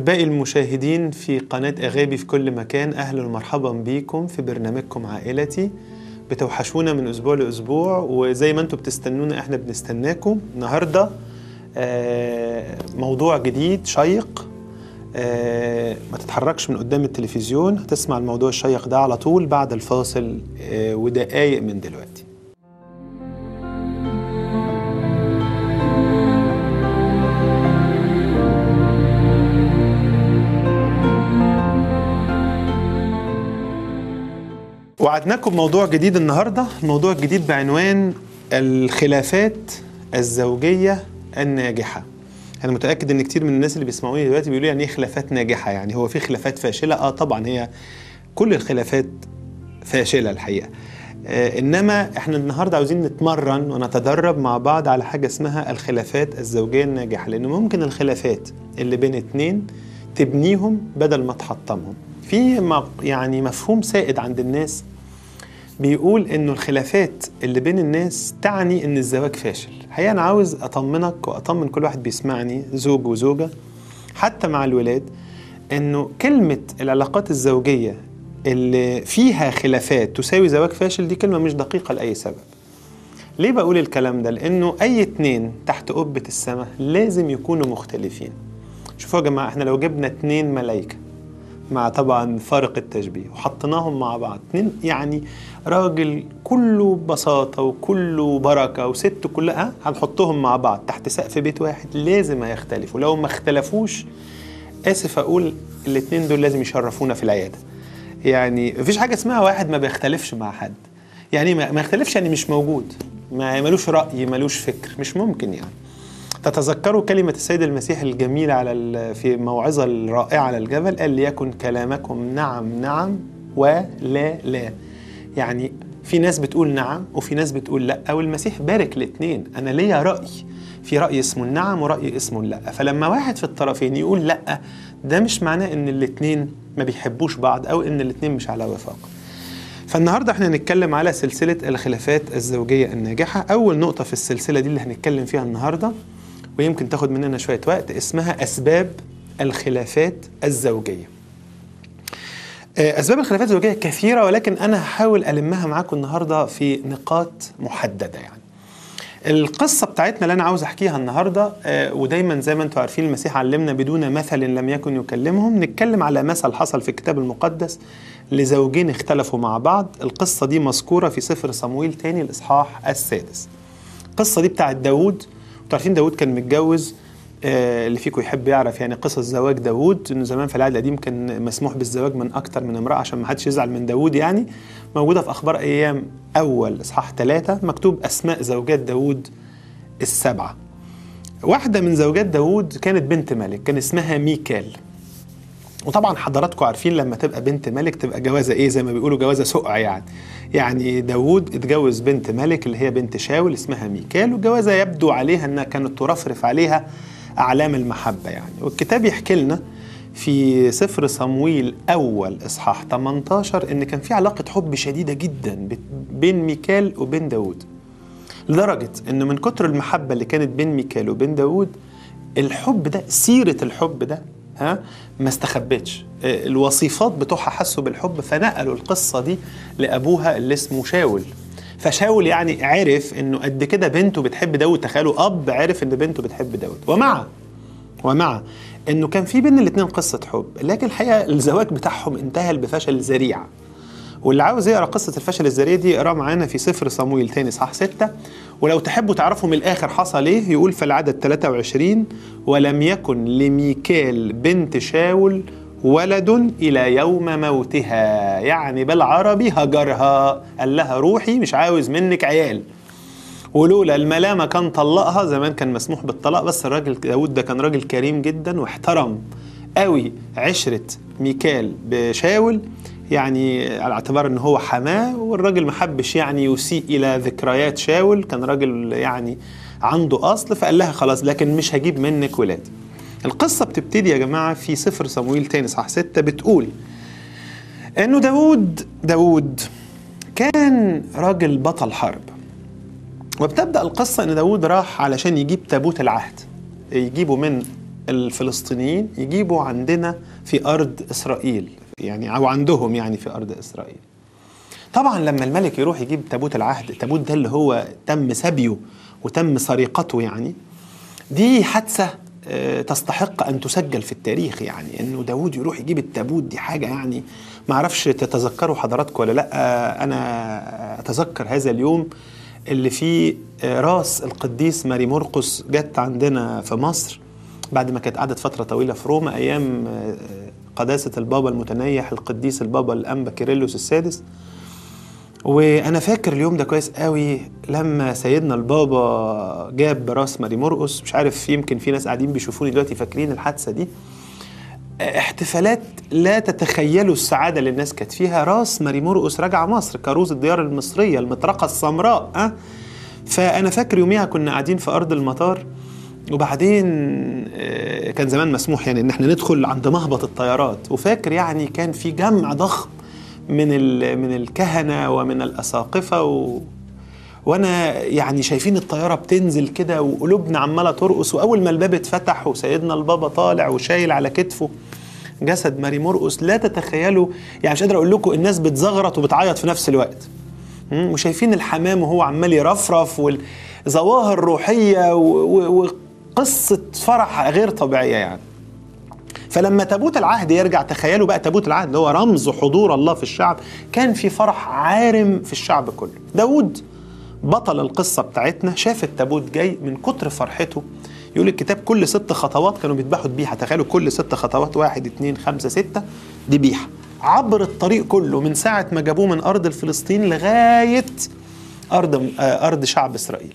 أحبائي المشاهدين في قناة أغابي في كل مكان أهلا ومرحبا بيكم في برنامجكم عائلتي بتوحشونا من أسبوع لأسبوع وزي ما أنتم بتستنونا إحنا بنستناكم النهاردة آه، موضوع جديد شيق آه، ما تتحركش من قدام التلفزيون هتسمع الموضوع الشيق ده على طول بعد الفاصل آه، ودقايق من دلوقتي وعدناكم موضوع جديد النهارده الموضوع الجديد بعنوان الخلافات الزوجيه الناجحه انا متاكد ان كتير من الناس اللي بيسمعوني دلوقتي بيقولوا يعني ايه خلافات ناجحه يعني هو في خلافات فاشله اه طبعا هي كل الخلافات فاشله الحقيقه آه انما احنا النهارده عاوزين نتمرن ونتدرب مع بعض على حاجه اسمها الخلافات الزوجيه الناجحه لان ممكن الخلافات اللي بين اتنين تبنيهم بدل ما تحطمهم في م- يعني مفهوم سائد عند الناس بيقول انه الخلافات اللي بين الناس تعني ان الزواج فاشل الحقيقه انا عاوز اطمنك واطمن كل واحد بيسمعني زوج وزوجه حتى مع الولاد انه كلمه العلاقات الزوجيه اللي فيها خلافات تساوي زواج فاشل دي كلمه مش دقيقه لاي سبب ليه بقول الكلام ده لانه اي اتنين تحت قبه السماء لازم يكونوا مختلفين شوفوا يا جماعه احنا لو جبنا اتنين ملايكه مع طبعا فارق التشبيه وحطيناهم مع بعض اتنين يعني راجل كله بساطة وكله بركة وست كلها هنحطهم مع بعض تحت سقف بيت واحد لازم هيختلفوا لو ما اختلفوش آسف أقول الاتنين دول لازم يشرفونا في العيادة يعني مفيش حاجة اسمها واحد ما بيختلفش مع حد يعني ما ما يختلفش يعني مش موجود ما ملوش رأي ملوش فكر مش ممكن يعني تتذكروا كلمة السيد المسيح الجميلة على ال- في موعظة الرائعة على الجبل قال ليكن كلامكم نعم نعم ولا لا يعني في ناس بتقول نعم وفي ناس بتقول لا والمسيح بارك الاثنين انا ليا رأي في رأي اسمه النعم ورأي اسمه اللا فلما واحد في الطرفين يقول لا ده مش معناه ان الاثنين ما بيحبوش بعض او ان الاثنين مش على وفاق فالنهارده احنا هنتكلم على سلسلة الخلافات الزوجية الناجحة أول نقطة في السلسلة دي اللي هنتكلم فيها النهارده ويمكن تاخد مننا شوية وقت اسمها أسباب الخلافات الزوجية آه، أسباب الخلافات الزوجية كثيرة ولكن أنا هحاول ألمها معاكم النهاردة في نقاط محددة يعني القصة بتاعتنا اللي أنا عاوز أحكيها النهاردة آه، ودايما زي ما أنتم عارفين المسيح علمنا بدون مثل لم يكن يكلمهم نتكلم على مثل حصل في الكتاب المقدس لزوجين اختلفوا مع بعض القصة دي مذكورة في سفر صمويل تاني الإصحاح السادس القصة دي بتاعت داوود انتوا عارفين داوود كان متجوز آه، اللي فيكم يحب يعرف يعني قصص زواج داوود انه زمان في العهد القديم كان مسموح بالزواج من اكتر من امراه عشان ما حدش يزعل من داوود يعني موجوده في اخبار ايام اول اصحاح ثلاثة مكتوب اسماء زوجات داوود السبعه واحده من زوجات داوود كانت بنت ملك كان اسمها ميكال وطبعا حضراتكم عارفين لما تبقى بنت ملك تبقى جوازه ايه زي ما بيقولوا جوازه سقع يعني يعني داوود اتجوز بنت ملك اللي هي بنت شاول اسمها ميكال والجوازه يبدو عليها انها كانت ترفرف عليها اعلام المحبه يعني والكتاب يحكي لنا في سفر صمويل اول اصحاح 18 ان كان في علاقه حب شديده جدا بت- بين ميكال وبين داوود لدرجة إن من كتر المحبة اللي كانت بين ميكال وبين داوود الحب ده سيرة الحب ده ها ما استخبتش آه، الوصيفات بتوعها حسوا بالحب فنقلوا القصة دي لأبوها اللي اسمه شاول فشاول يعني عرف إنه قد كده بنته بتحب داود تخيلوا أب عرف إن بنته بتحب داود ومع ومع إنه كان في بين الاتنين قصة حب لكن الحقيقة الزواج بتاعهم انتهى بفشل ذريع واللي عاوز يقرا قصه الفشل الذريه دي يقراها معانا في سفر صمويل تاني صح ستة ولو تحبوا تعرفوا من الاخر حصل ايه يقول في العدد 23 ولم يكن لميكال بنت شاول ولد الى يوم موتها يعني بالعربي هجرها قال لها روحي مش عاوز منك عيال ولولا الملامه كان طلقها زمان كان مسموح بالطلاق بس الراجل داود ده كان راجل كريم جدا واحترم قوي عشره ميكال بشاول يعني على اعتبار ان هو حماه والراجل ما حبش يعني يسيء الى ذكريات شاول كان راجل يعني عنده اصل فقال لها خلاص لكن مش هجيب منك ولاد القصه بتبتدي يا جماعه في سفر صمويل تاني صح ستة بتقول انه داود داود كان راجل بطل حرب وبتبدا القصه ان داود راح علشان يجيب تابوت العهد يجيبه من الفلسطينيين يجيبوا عندنا في أرض إسرائيل يعني أو عندهم يعني في أرض إسرائيل طبعا لما الملك يروح يجيب تابوت العهد التابوت ده اللي هو تم سبيه وتم سرقته يعني دي حادثة آه، تستحق أن تسجل في التاريخ يعني إنه داود يروح يجيب التابوت دي حاجة يعني ما أعرفش تتذكروا حضراتكم ولا لأ آه، أنا أتذكر هذا اليوم اللي فيه آه، راس القديس ماري مرقس جت عندنا في مصر بعد ما كانت قعدت فترة طويلة في روما أيام آه، قداسة البابا المتنيح القديس البابا الأنبا كيرلس السادس وانا فاكر اليوم ده كويس قوي لما سيدنا البابا جاب راس ماري مرقس مش عارف يمكن في ناس قاعدين بيشوفوني دلوقتي فاكرين الحادثه دي احتفالات لا تتخيلوا السعاده اللي الناس كانت فيها راس ماري مرقس راجعه مصر كروز الديار المصريه المطرقه السمراء أه؟ فانا فاكر يوميها كنا قاعدين في ارض المطار وبعدين آه، كان زمان مسموح يعني ان احنا ندخل عند مهبط الطيارات وفاكر يعني كان في جمع ضخم من ال- من الكهنه ومن الاساقفه و وانا يعني شايفين الطياره بتنزل كده وقلوبنا عماله ترقص واول ما الباب اتفتح وسيدنا البابا طالع وشايل على كتفه جسد ماري مرقس لا تتخيلوا يعني مش قادر اقول لكم الناس بتزغرط وبتعيط في نفس الوقت مم، وشايفين الحمام وهو عمال يرفرف والظواهر روحيه و- و- وقصه فرح غير طبيعيه يعني فلما تابوت العهد يرجع تخيلوا بقى تابوت العهد اللي هو رمز حضور الله في الشعب كان في فرح عارم في الشعب كله داود بطل القصة بتاعتنا شاف التابوت جاي من كتر فرحته يقول الكتاب كل ست خطوات كانوا بيذبحوا ذبيحة تخيلوا كل ست خطوات واحد اتنين خمسة ستة ذبيحة عبر الطريق كله من ساعة ما جابوه من أرض الفلسطين لغاية أرض آه، أرض شعب إسرائيل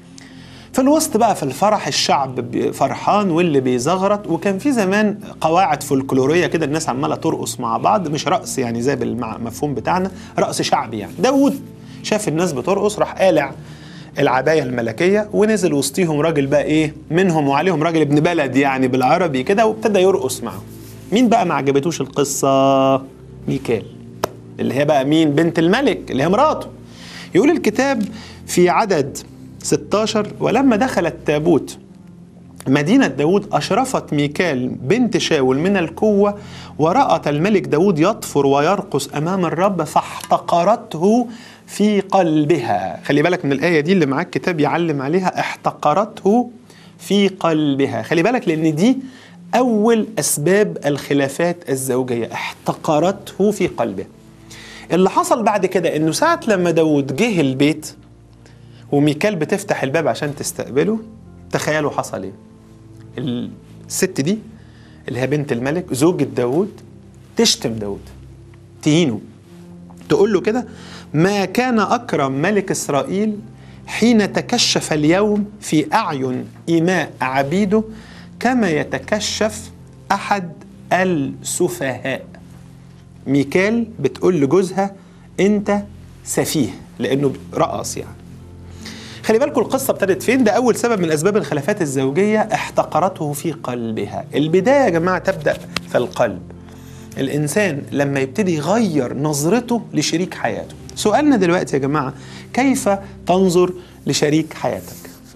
في الوسط بقى في الفرح الشعب بي- فرحان واللي بيزغرط وكان في زمان قواعد فولكلوريه كده الناس عماله ترقص مع بعض مش رقص يعني زي بالمفهوم بتاعنا رقص شعبي يعني داود شاف الناس بترقص راح قالع العبايه الملكيه ونزل وسطيهم راجل بقى ايه منهم وعليهم راجل ابن بلد يعني بالعربي كده وابتدى يرقص معاهم مين بقى ما عجبتوش القصه ميكال اللي هي بقى مين بنت الملك اللي هي مراته يقول الكتاب في عدد 16 ولما دخل التابوت مدينة داود أشرفت ميكال بنت شاول من الكوة ورأت الملك داود يطفر ويرقص أمام الرب فاحتقرته في قلبها خلي بالك من الآية دي اللي معاك كتاب يعلم عليها احتقرته في قلبها خلي بالك لأن دي أول أسباب الخلافات الزوجية احتقرته في قلبها اللي حصل بعد كده انه ساعة لما داود جه البيت وميكال بتفتح الباب عشان تستقبله تخيلوا حصل ايه الست دي اللي هي بنت الملك زوجة داود تشتم داود تهينه تقول له كده ما كان أكرم ملك إسرائيل حين تكشف اليوم في أعين إماء عبيده كما يتكشف أحد السفهاء ميكال بتقول لجوزها أنت سفيه لأنه رقص يعني خلي بالكم القصة ابتدت فين ده أول سبب من أسباب الخلافات الزوجية احتقرته في قلبها البداية يا جماعة تبدأ في القلب الإنسان لما يبتدي يغير نظرته لشريك حياته سؤالنا دلوقتي يا جماعة كيف تنظر لشريك حياتك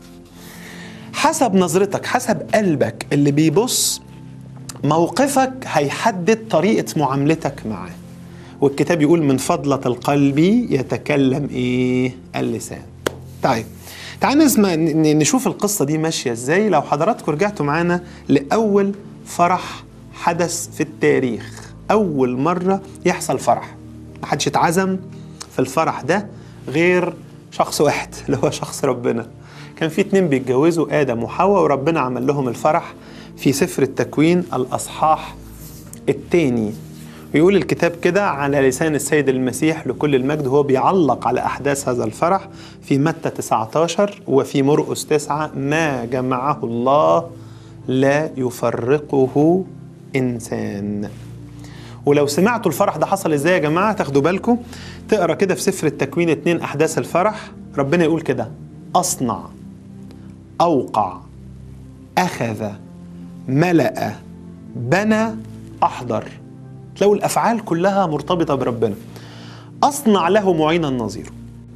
حسب نظرتك حسب قلبك اللي بيبص موقفك هيحدد طريقة معاملتك معاه والكتاب يقول من فضلة القلب يتكلم ايه اللسان طيب تعال نسمع ن- نشوف القصة دي ماشية ازاي لو حضراتكم رجعتوا معانا لأول فرح حدث في التاريخ أول مرة يحصل فرح محدش اتعزم في الفرح ده غير شخص واحد اللي هو شخص ربنا كان في اتنين بيتجوزوا آدم وحواء وربنا عمل لهم الفرح في سفر التكوين الأصحاح التاني ويقول الكتاب كده على لسان السيد المسيح لكل المجد هو بيعلق على أحداث هذا الفرح في متى 19 وفي مرقس 9 ما جمعه الله لا يفرقه إنسان ولو سمعتوا الفرح ده حصل ازاي يا جماعه تاخدوا بالكم تقرا كده في سفر التكوين اتنين احداث الفرح ربنا يقول كده اصنع اوقع اخذ ملا بنى احضر تلاقوا الافعال كلها مرتبطه بربنا اصنع له معينا نظيره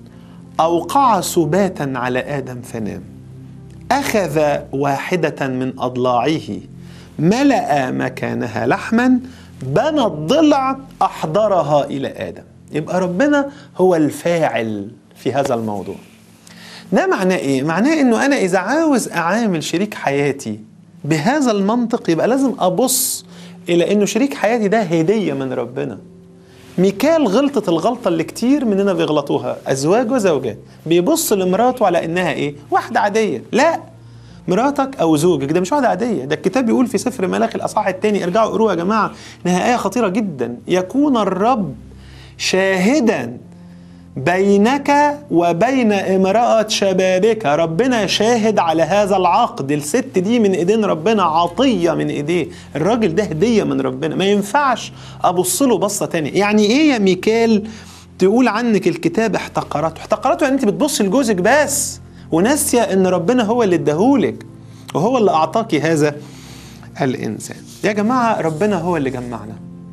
اوقع سباتا على ادم فنام اخذ واحده من اضلاعه ملأ مكانها لحما بنى الضلع أحضرها إلى آدم يبقى ربنا هو الفاعل في هذا الموضوع ده معناه ايه؟ معناه انه انا اذا عاوز اعامل شريك حياتي بهذا المنطق يبقى لازم ابص الى انه شريك حياتي ده هديه من ربنا. ميكال غلطت الغلطه اللي كتير مننا بيغلطوها ازواج وزوجات بيبص لمراته على انها ايه؟ واحده عاديه، لا مراتك او زوجك ده مش واحده عاديه، ده الكتاب بيقول في سفر ملاخي الاصحاح الثاني ارجعوا اقروها يا جماعه انها ايه خطيره جدا يكون الرب شاهدا بينك وبين امرأة شبابك ربنا شاهد على هذا العقد الست دي من ايدين ربنا عطية من ايديه الراجل ده هدية من ربنا ما ينفعش ابص له بصة تانية يعني ايه يا ميكال تقول عنك الكتاب احتقرته احتقرته يعني انت بتبص لجوزك بس وناسية ان ربنا هو اللي اداهولك وهو اللي اعطاكي هذا الانسان يا جماعة ربنا هو اللي جمعنا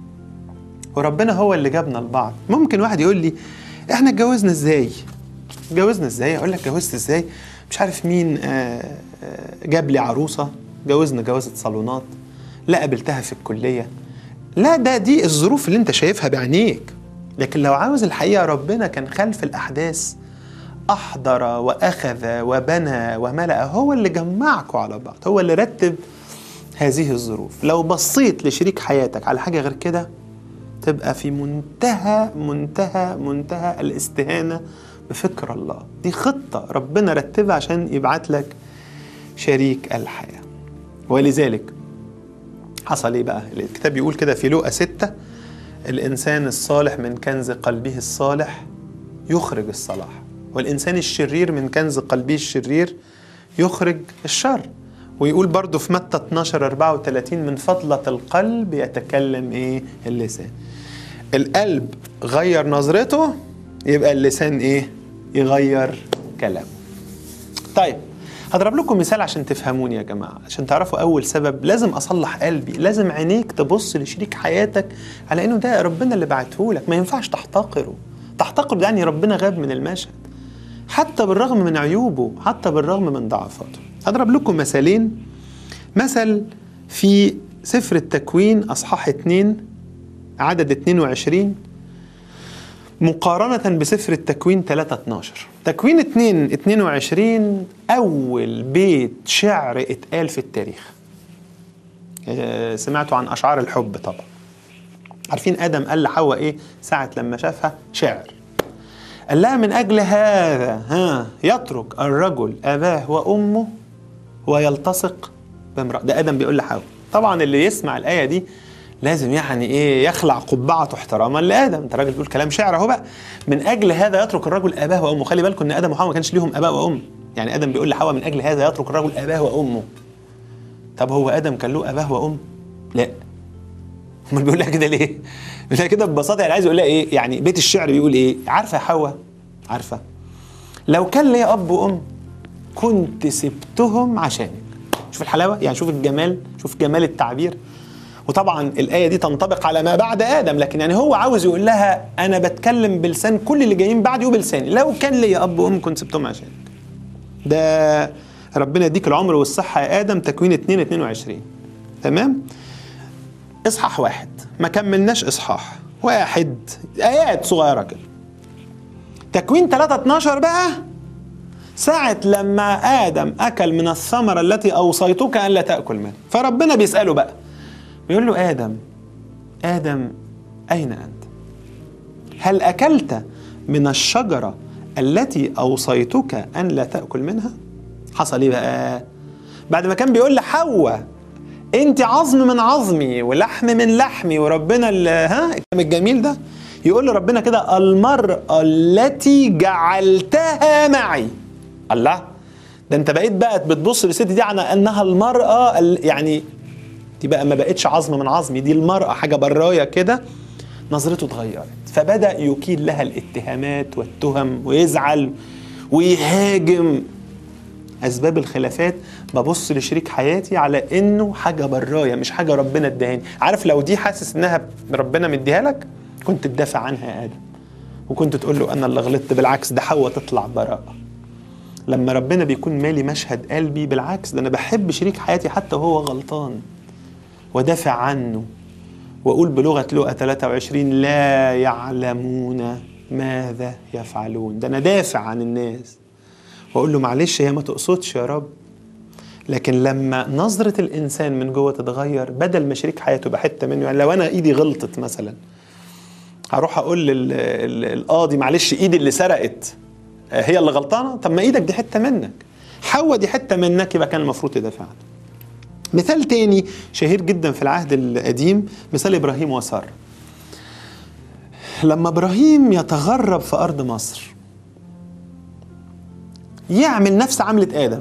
وربنا هو اللي جابنا لبعض ممكن واحد يقول لي احنا اتجوزنا ازاي اتجوزنا ازاي اقول لك اتجوزت ازاي مش عارف مين آه، آه، جاب لي عروسه جوزنا جوازه صالونات لا قابلتها في الكليه لا ده دي الظروف اللي انت شايفها بعينيك لكن لو عاوز الحقيقه ربنا كان خلف الاحداث احضر واخذ وبنى وملا هو اللي جمعكم على بعض هو اللي رتب هذه الظروف لو بصيت لشريك حياتك على حاجه غير كده تبقى في منتهى منتهى منتهى الاستهانة بفكر الله دي خطة ربنا رتبها عشان يبعت لك شريك الحياة ولذلك حصل ايه بقى الكتاب بيقول كده في لوقا ستة الإنسان الصالح من كنز قلبه الصالح يخرج الصلاح والإنسان الشرير من كنز قلبه الشرير يخرج الشر ويقول برضو في متى 12 34 من فضلة القلب يتكلم ايه اللسان القلب غير نظرته يبقى اللسان ايه يغير كلامه طيب هضرب لكم مثال عشان تفهموني يا جماعة عشان تعرفوا أول سبب لازم أصلح قلبي لازم عينيك تبص لشريك حياتك على إنه ده ربنا اللي بعته لك ما ينفعش تحتقره تحتقره يعني ربنا غاب من المشهد حتى بالرغم من عيوبه حتى بالرغم من ضعفاته هضرب لكم مثالين مثل في سفر التكوين أصحاح 2 عدد 22 مقارنة بسفر التكوين 3 12 تكوين 2 22 أول بيت شعر اتقال في التاريخ آه، سمعتوا عن أشعار الحب طبعا عارفين آدم قال لحواء إيه ساعة لما شافها شعر قال لها من أجل هذا ها يترك الرجل أباه وأمه ويلتصق بامرأة ده آدم بيقول لحواء طبعا اللي يسمع الآية دي لازم يعني ايه يخلع قبعته احتراما لادم انت راجل بتقول كلام شعر اهو بقى من اجل هذا يترك الرجل اباه وامه خلي بالكم ان ادم وحواء ما كانش ليهم اباء وام يعني ادم بيقول لحواء من اجل هذا يترك الرجل اباه وامه طب هو ادم كان له اباه وام لا امال بيقول لها كده ليه بيقول لها كده ببساطه يعني عايز يقول لها ايه يعني بيت الشعر بيقول ايه عارفه يا حواء عارفه لو كان ليا اب وام كنت سبتهم عشانك شوف الحلاوه يعني شوف الجمال شوف جمال التعبير وطبعا الآية دي تنطبق على ما بعد آدم لكن يعني هو عاوز يقول لها أنا بتكلم بلسان كل اللي جايين بعدي وبلساني لو كان لي أب وأم كنت سبتهم عشانك ده ربنا يديك العمر والصحة يا آدم تكوين 2 22 تمام إصحاح واحد ما كملناش إصحاح واحد آيات صغيرة كده تكوين 3 12 بقى ساعة لما آدم أكل من الثمرة التي أوصيتك أن لا تأكل منها فربنا بيسأله بقى بيقول له آدم آدم أين أنت؟ هل أكلت من الشجرة التي أوصيتك أن لا تأكل منها؟ حصل إيه بقى؟ بعد ما كان بيقول لحواء أنت عظم من عظمي ولحم من لحمي وربنا ال- ها الكلام الجميل ده يقول لربنا كده المرأة التي جعلتها معي الله ده انت بقيت بقى بتبص للست دي على انها المرأة ال- يعني دي بقى ما بقتش عظم من عظمي دي المرأة حاجة براية كده نظرته اتغيرت فبدأ يكيل لها الاتهامات والتهم ويزعل ويهاجم أسباب الخلافات ببص لشريك حياتي على إنه حاجة براية مش حاجة ربنا اداهاني عارف لو دي حاسس إنها ربنا مديها لك كنت تدافع عنها يا آدم وكنت تقول له أنا اللي غلطت بالعكس ده حواء تطلع براءة لما ربنا بيكون مالي مشهد قلبي بالعكس ده أنا بحب شريك حياتي حتى وهو غلطان ودافع عنه وأقول بلغة لقى 23 لا يعلمون ماذا يفعلون ده أنا دافع عن الناس وأقول له معلش هي ما تقصدش يا رب لكن لما نظرة الإنسان من جوه تتغير بدل ما شريك حياته يبقى حتة منه يعني لو أنا إيدي غلطت مثلا هروح أقول للقاضي معلش إيدي اللي سرقت هي اللي غلطانة طب ما إيدك دي حتة منك حواء دي حتة منك يبقى كان المفروض تدافع عنها مثال تاني شهير جدا في العهد القديم مثال إبراهيم وسارة لما إبراهيم يتغرب في أرض مصر يعمل نفس عملة آدم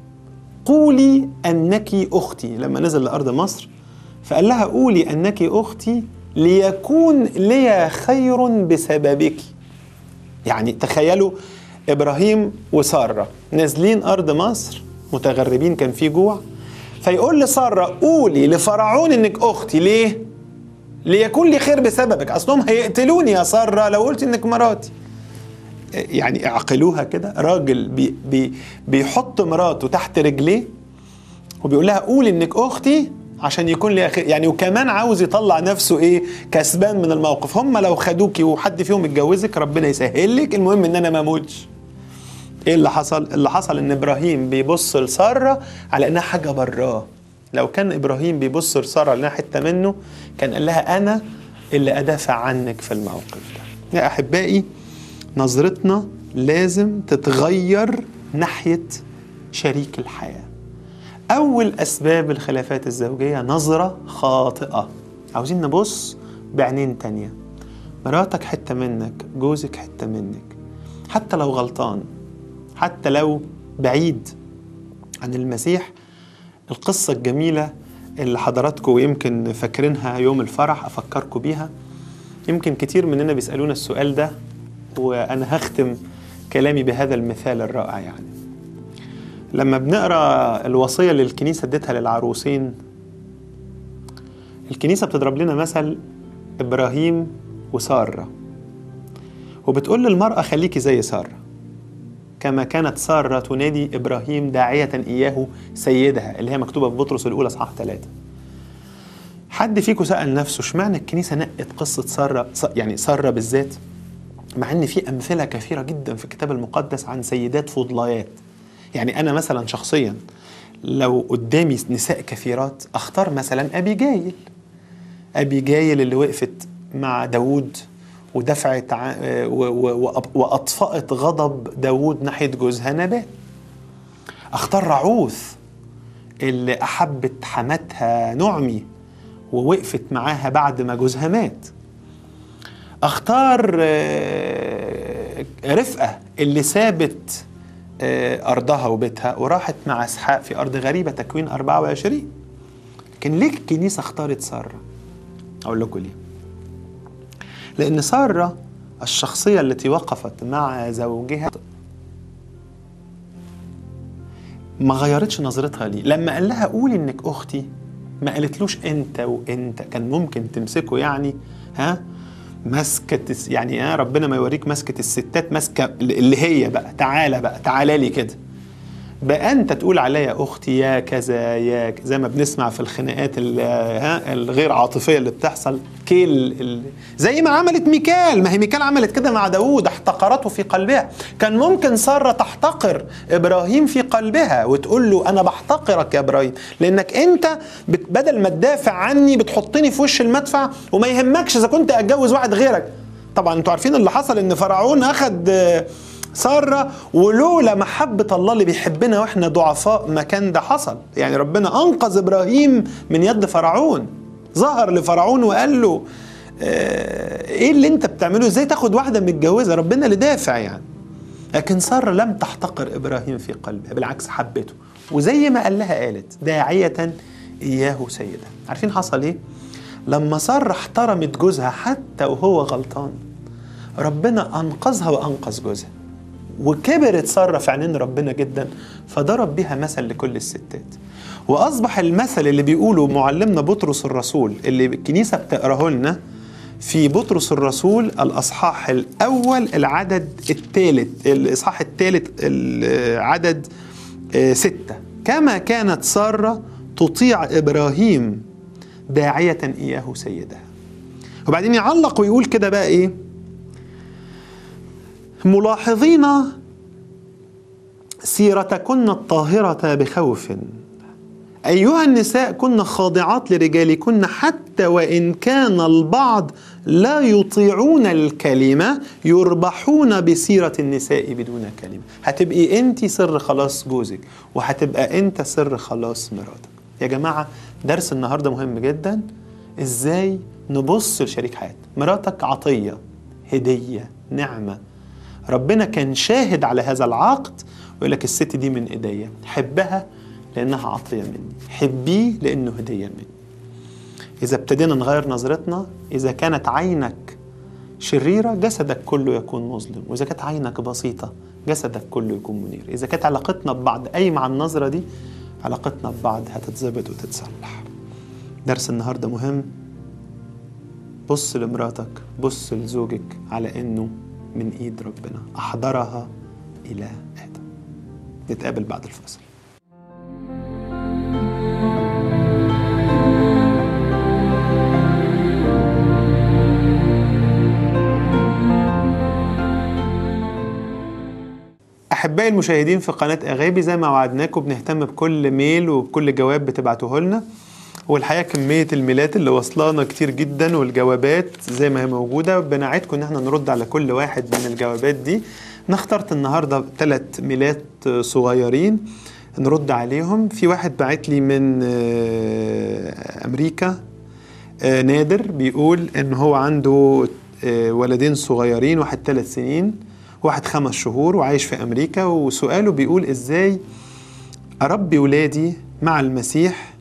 قولي أنك أختي لما نزل لأرض مصر فقال لها قولي أنك أختي ليكون لي خير بسببك يعني تخيلوا إبراهيم وسارة نازلين أرض مصر متغربين كان في جوع فيقول لسارة قولي لفرعون إنك أختي ليه؟ ليكون لي خير بسببك أصلهم هيقتلوني يا سارة لو قلت إنك مراتي يعني اعقلوها كده راجل بي بي بيحط مراته تحت رجليه وبيقول لها قولي انك اختي عشان يكون لي خير يعني وكمان عاوز يطلع نفسه ايه كسبان من الموقف هم لو خدوكي وحد فيهم اتجوزك ربنا يسهل لك المهم ان انا ما اموتش ايه اللي حصل اللي حصل ان ابراهيم بيبص لساره على انها حاجه براه لو كان ابراهيم بيبص لساره على انها حته منه كان قال لها انا اللي ادافع عنك في الموقف ده يا احبائي نظرتنا لازم تتغير ناحيه شريك الحياه اول اسباب الخلافات الزوجيه نظره خاطئه عاوزين نبص بعينين تانية مراتك حته منك جوزك حته منك حتى لو غلطان حتى لو بعيد عن المسيح القصة الجميلة اللي حضراتكم يمكن فاكرينها يوم الفرح أفكركم بيها يمكن كتير مننا بيسألونا السؤال ده وأنا هختم كلامي بهذا المثال الرائع يعني لما بنقرا الوصية اللي الكنيسة اديتها للعروسين الكنيسة بتضرب لنا مثل إبراهيم وسارة وبتقول للمرأة خليكي زي سارة كما كانت سارة تنادي إبراهيم داعية إياه سيدها اللي هي مكتوبة في بطرس الأولى صحاح ثلاثة حد فيكم سأل نفسه اشمعنى الكنيسة نقت قصة سارة يعني سارة بالذات مع ان في امثله كثيره جدا في الكتاب المقدس عن سيدات فضليات يعني انا مثلا شخصيا لو قدامي نساء كثيرات اختار مثلا ابي جايل ابي جايل اللي وقفت مع داوود ودفعت ع... و... و... واطفأت غضب داوود ناحيه جوزها نبات اختار رعوث اللي احبت حماتها نعمي ووقفت معاها بعد ما جوزها مات اختار رفقه اللي سابت ارضها وبيتها وراحت مع اسحاق في ارض غريبه تكوين 24 لكن ليه الكنيسه اختارت ساره اقول لكم ليه لان ساره الشخصيه التي وقفت مع زوجها ما غيرتش نظرتها ليه لما قال لها قولي انك اختي ما قالتلوش انت وانت كان ممكن تمسكه يعني ها مسكة يعني ها ربنا ما يوريك مسكة الستات مسكة اللي هي بقى تعالى بقى تعالى لي كده بقى انت تقول عليا اختي يا كذا يا زي ما بنسمع في الخناقات ها الغير عاطفيه اللي بتحصل كيل زي ما عملت ميكال ما هي ميكال عملت كده مع داوود احتقرته في قلبها كان ممكن ساره تحتقر ابراهيم في قلبها وتقول له انا بحتقرك يا ابراهيم لانك انت بدل ما تدافع عني بتحطني في وش المدفع وما يهمكش اذا كنت اتجوز واحد غيرك طبعا انتوا عارفين اللي حصل ان فرعون اخذ سارة ولولا محبة الله اللي بيحبنا واحنا ضعفاء ما كان ده حصل يعني ربنا أنقذ إبراهيم من يد فرعون ظهر لفرعون وقال له اه ايه اللي انت بتعمله ازاي تاخد واحدة متجوزة ربنا اللي دافع يعني لكن سارة لم تحتقر إبراهيم في قلبها بالعكس حبته وزي ما قال لها قالت داعية إياه سيدا عارفين حصل ايه لما سارة احترمت جوزها حتى وهو غلطان ربنا أنقذها وأنقذ جوزها وكبرت ساره في عينين ربنا جدا فضرب بها مثل لكل الستات واصبح المثل اللي بيقوله معلمنا بطرس الرسول اللي الكنيسه بتقراه لنا في بطرس الرسول الاصحاح الاول العدد الثالث الاصحاح الثالث العدد ستة كما كانت ساره تطيع ابراهيم داعية إياه سيدها وبعدين يعلق ويقول كده بقى إيه ملاحظين سيرتكن الطاهرة بخوف أيها النساء كن خاضعات لرجالكن حتى وإن كان البعض لا يطيعون الكلمة يربحون بسيرة النساء بدون كلمة هتبقي أنت سر خلاص جوزك وهتبقى أنت سر خلاص مراتك يا جماعة درس النهاردة مهم جدا إزاي نبص لشريك حياتنا مراتك عطية هدية نعمة ربنا كان شاهد على هذا العقد ويقول لك الست دي من ايديا حبها لانها عطيه مني حبيه لانه هديه مني اذا ابتدينا نغير نظرتنا اذا كانت عينك شريره جسدك كله يكون مظلم واذا كانت عينك بسيطه جسدك كله يكون منير اذا كانت علاقتنا ببعض قايمه على النظره دي علاقتنا ببعض هتتظبط وتتصلح درس النهارده مهم بص لمراتك بص لزوجك على انه من ايد ربنا احضرها الى ادم نتقابل بعد الفاصل احبائي المشاهدين في قناه اغابي زي ما وعدناكم بنهتم بكل ميل وبكل جواب بتبعتوه لنا والحقيقه كميه الميلات اللي وصلانا كتير جدا والجوابات زي ما هي موجوده بنعدكم ان احنا نرد على كل واحد من الجوابات دي انا اخترت النهارده ثلاث ميلات صغيرين نرد عليهم في واحد بعت لي من آه، امريكا آه، نادر بيقول ان هو عنده آه، ولدين صغيرين واحد ثلاث سنين واحد خمس شهور وعايش في امريكا وسؤاله بيقول ازاي اربي ولادي مع المسيح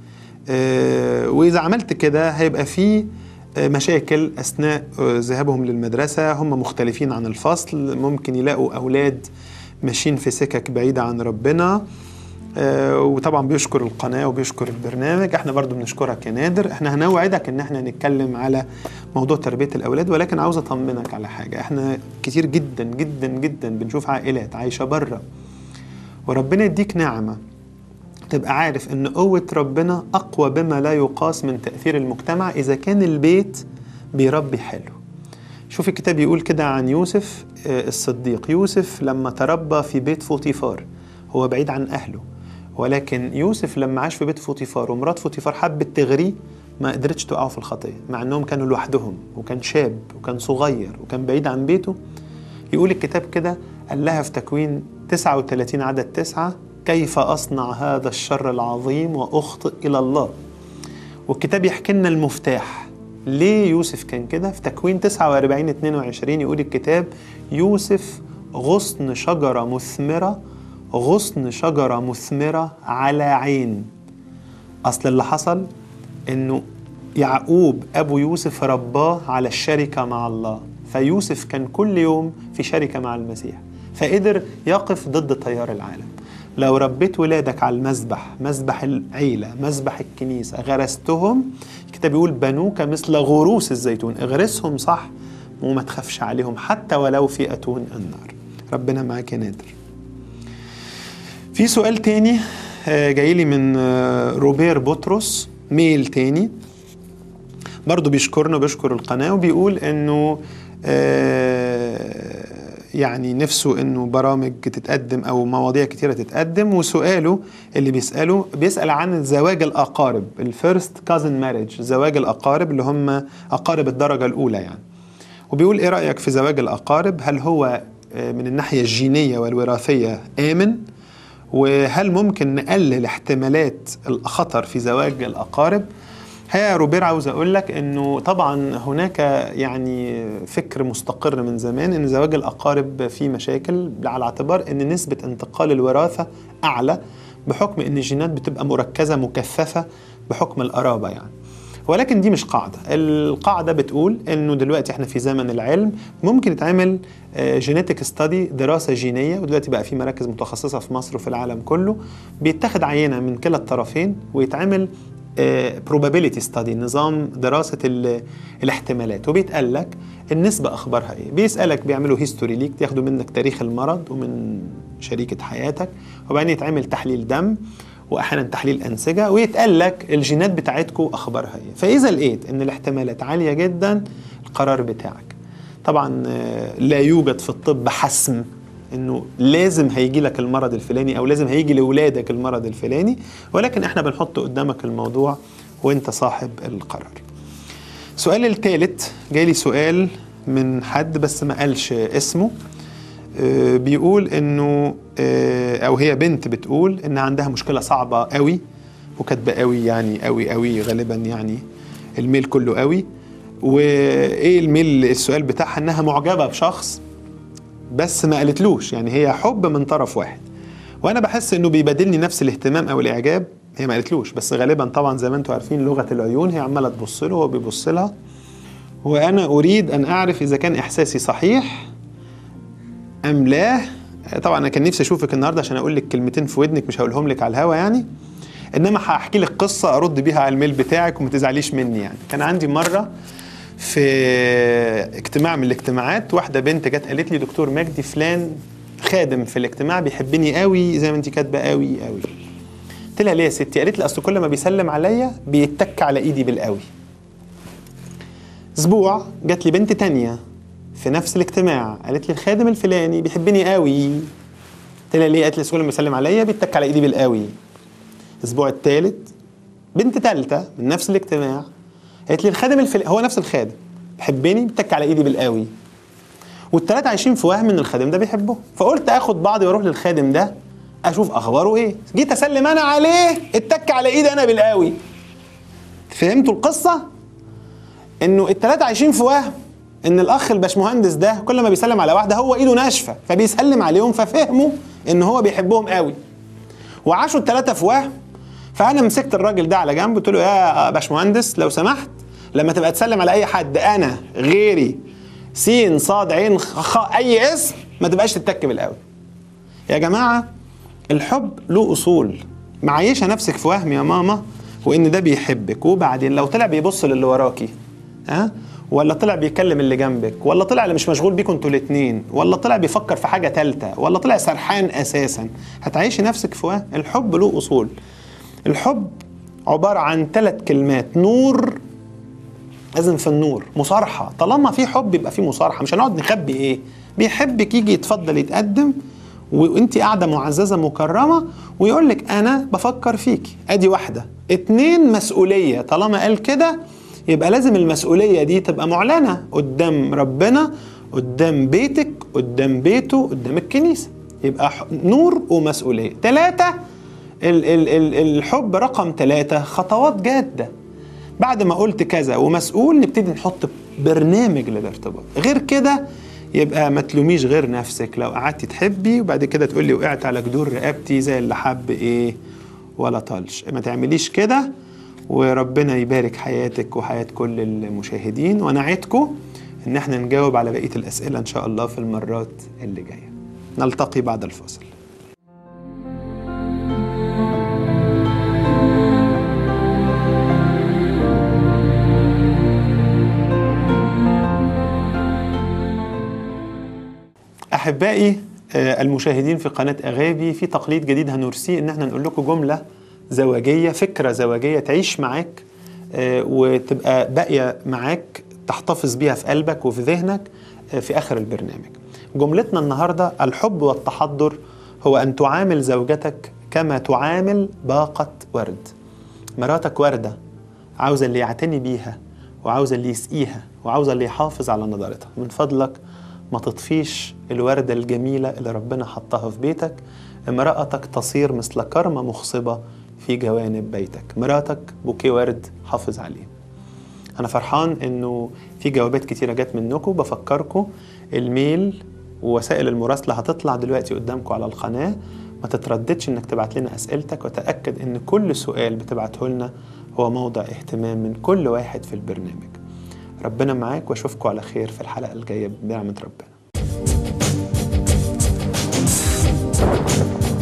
آه، واذا عملت كده هيبقى في آه، مشاكل اثناء آه، ذهابهم للمدرسه هم مختلفين عن الفصل ممكن يلاقوا اولاد ماشيين في سكك بعيده عن ربنا آه، وطبعا بيشكر القناه وبيشكر البرنامج احنا برضو بنشكرك يا نادر احنا هنوعدك ان احنا نتكلم على موضوع تربيه الاولاد ولكن عاوز اطمنك على حاجه احنا كتير جدا جدا جدا بنشوف عائلات عايشه بره وربنا يديك نعمه تبقى عارف ان قوة ربنا اقوى بما لا يقاس من تأثير المجتمع اذا كان البيت بيربي حلو شوف الكتاب يقول كده عن يوسف آه، الصديق يوسف لما تربى في بيت فوطيفار هو بعيد عن اهله ولكن يوسف لما عاش في بيت فوطيفار ومرات فوطيفار حبت تغريه ما قدرتش توقعه في الخطيه مع انهم كانوا لوحدهم وكان شاب وكان صغير وكان بعيد عن بيته يقول الكتاب كده قال لها في تكوين 39 عدد تسعة كيف أصنع هذا الشر العظيم وأخطئ إلى الله والكتاب يحكي لنا المفتاح ليه يوسف كان كده في تكوين 49 22 يقول الكتاب يوسف غصن شجرة مثمرة غصن شجرة مثمرة على عين أصل اللي حصل إنه يعقوب أبو يوسف رباه على الشركة مع الله فيوسف كان كل يوم في شركة مع المسيح فقدر يقف ضد تيار العالم لو ربيت ولادك على المذبح مذبح العيلة مذبح الكنيسة غرستهم الكتاب بيقول بنوك مثل غروس الزيتون اغرسهم صح وما تخافش عليهم حتى ولو في أتون النار ربنا معاك يا نادر في سؤال تاني آه، جاي لي من آه، روبير بطرس ميل تاني برضه بيشكرنا وبيشكر القناة وبيقول انه آه، يعني نفسه انه برامج تتقدم او مواضيع كتيرة تتقدم وسؤاله اللي بيسأله بيسأل عن زواج الأقارب الفيرست كازن ماريج زواج الأقارب اللي هم أقارب الدرجة الأولى يعني وبيقول ايه رأيك في زواج الأقارب هل هو آه، من الناحية الجينية والوراثية آمن وهل ممكن نقلل احتمالات الخطر في زواج الأقارب هي يا روبير عاوز اقول لك انه طبعا هناك يعني فكر مستقر من زمان ان زواج الاقارب فيه مشاكل على اعتبار ان نسبه انتقال الوراثه اعلى بحكم ان الجينات بتبقى مركزه مكثفه بحكم القرابه يعني ولكن دي مش قاعدة القاعدة بتقول انه دلوقتي احنا في زمن العلم ممكن يتعمل جينيتك ستادي دراسة جينية ودلوقتي بقى في مراكز متخصصة في مصر وفي العالم كله بيتاخد عينة من كلا الطرفين ويتعمل probability study نظام دراسة ال- الاحتمالات وبيتقال لك النسبة أخبارها إيه بيسألك بيعملوا هيستوري ليك ياخدوا منك تاريخ المرض ومن شريكة حياتك وبعدين يتعمل تحليل دم واحيانا تحليل انسجه ويتقال لك الجينات بتاعتكم اخبارها ايه فاذا لقيت ان الاحتمالات عاليه جدا القرار بتاعك طبعا آه، لا يوجد في الطب حسم انه لازم هيجي لك المرض الفلاني او لازم هيجي لاولادك المرض الفلاني ولكن احنا بنحط قدامك الموضوع وانت صاحب القرار السؤال الثالث جالي سؤال من حد بس ما قالش اسمه آه، بيقول انه آه، او هي بنت بتقول ان عندها مشكله صعبه قوي وكاتبه قوي يعني قوي قوي غالبا يعني الميل كله قوي وايه الميل السؤال بتاعها انها معجبه بشخص بس ما قالتلوش يعني هي حب من طرف واحد وانا بحس انه بيبادلني نفس الاهتمام او الاعجاب هي ما قالتلوش بس غالبا طبعا زي ما انتم عارفين لغه العيون هي عماله تبص له وهو بيبص لها وانا اريد ان اعرف اذا كان احساسي صحيح ام لا طبعا انا كان نفسي اشوفك النهارده عشان اقول لك كلمتين في ودنك مش هقولهم لك على الهوا يعني انما هحكي لك قصه ارد بيها على الميل بتاعك وما تزعليش مني يعني كان عندي مره في اجتماع من الاجتماعات واحده بنت جت قالت لي دكتور مجدي فلان خادم في الاجتماع بيحبني قوي زي ما انت كاتبه قوي قوي قلت لها ليه يا ستي قالت لي اصل كل ما بيسلم عليا بيتك على ايدي بالقوي اسبوع جات لي بنت تانية في نفس الاجتماع قالت لي الخادم الفلاني بيحبني قوي قلت لها ليه قالت لي أصل كل ما بيسلم عليا بيتك على ايدي بالقوي الاسبوع الثالث بنت ثالثه من نفس الاجتماع قالت لي الخادم الفلاني هو نفس الخادم بيحبني بيتك على ايدي بالقوي والثلاثه عايشين في وهم ان الخادم ده بيحبه فقلت اخد بعضي واروح للخادم ده اشوف اخباره ايه جيت اسلم انا عليه اتك على ايدي انا بالقوي فهمتوا القصه انه الثلاثه عايشين في وهم ان الاخ الباشمهندس ده كل ما بيسلم على واحده هو ايده ناشفه فبيسلم عليهم ففهموا ان هو بيحبهم قوي وعاشوا الثلاثه في وهم فانا مسكت الراجل ده على جنب قلت له يا باشمهندس لو سمحت لما تبقى تسلم على اي حد انا غيري سين صاد عين خ اي اسم ما تبقاش تتك بالقوي يا جماعه الحب له اصول معيشه نفسك في وهم يا ماما وان ده بيحبك وبعدين لو طلع بيبص للي وراكي ها ولا طلع بيكلم اللي جنبك ولا طلع اللي مش مشغول بيكوا انتوا الاتنين ولا طلع بيفكر في حاجه تالته ولا طلع سرحان اساسا هتعيشي نفسك في وهم الحب له اصول الحب عباره عن ثلاث كلمات نور لازم في النور مصارحه طالما في حب يبقى في مصارحه مش هنقعد نخبي ايه بيحبك يجي يتفضل يتقدم وانت قاعده معززه مكرمه ويقول لك انا بفكر فيكي ادي واحده اتنين مسؤوليه طالما قال كده يبقى لازم المسؤوليه دي تبقى معلنه قدام ربنا قدام بيتك قدام بيته قدام الكنيسه يبقى ح- نور ومسؤوليه ثلاثه ال- ال- ال- الحب رقم ثلاثه خطوات جاده بعد ما قلت كذا ومسؤول نبتدي نحط برنامج للارتباط غير كده يبقى ما تلوميش غير نفسك لو قعدتي تحبي وبعد كده تقولي وقعت على جدور رقبتي زي اللي حب ايه ولا طلش ما تعمليش كده وربنا يبارك حياتك وحياة كل المشاهدين وانا عدكم ان احنا نجاوب على بقية الاسئلة ان شاء الله في المرات اللي جاية نلتقي بعد الفاصل احبائي آه، المشاهدين في قناه اغابي في تقليد جديد هنرسيه ان احنا نقول لكم جمله زواجيه فكره زواجيه تعيش معاك آه، وتبقى باقيه معاك تحتفظ بيها في قلبك وفي ذهنك آه، في اخر البرنامج. جملتنا النهارده الحب والتحضر هو ان تعامل زوجتك كما تعامل باقه ورد. مراتك ورده عاوزه اللي يعتني بيها وعاوزه اللي يسقيها وعاوزه اللي يحافظ على نضارتها من فضلك ما تطفيش الوردة الجميلة اللي ربنا حطها في بيتك امرأتك تصير مثل كرمة مخصبة في جوانب بيتك مراتك بوكيه ورد حافظ عليه أنا فرحان إنه في جوابات كتيرة جت منكم بفكركم الميل ووسائل المراسلة هتطلع دلوقتي قدامكم على القناة ما تترددش إنك تبعت لنا أسئلتك وتأكد إن كل سؤال بتبعته لنا هو موضع اهتمام من كل واحد في البرنامج ربنا معاك واشوفكم على خير في الحلقة الجاية بنعمة ربنا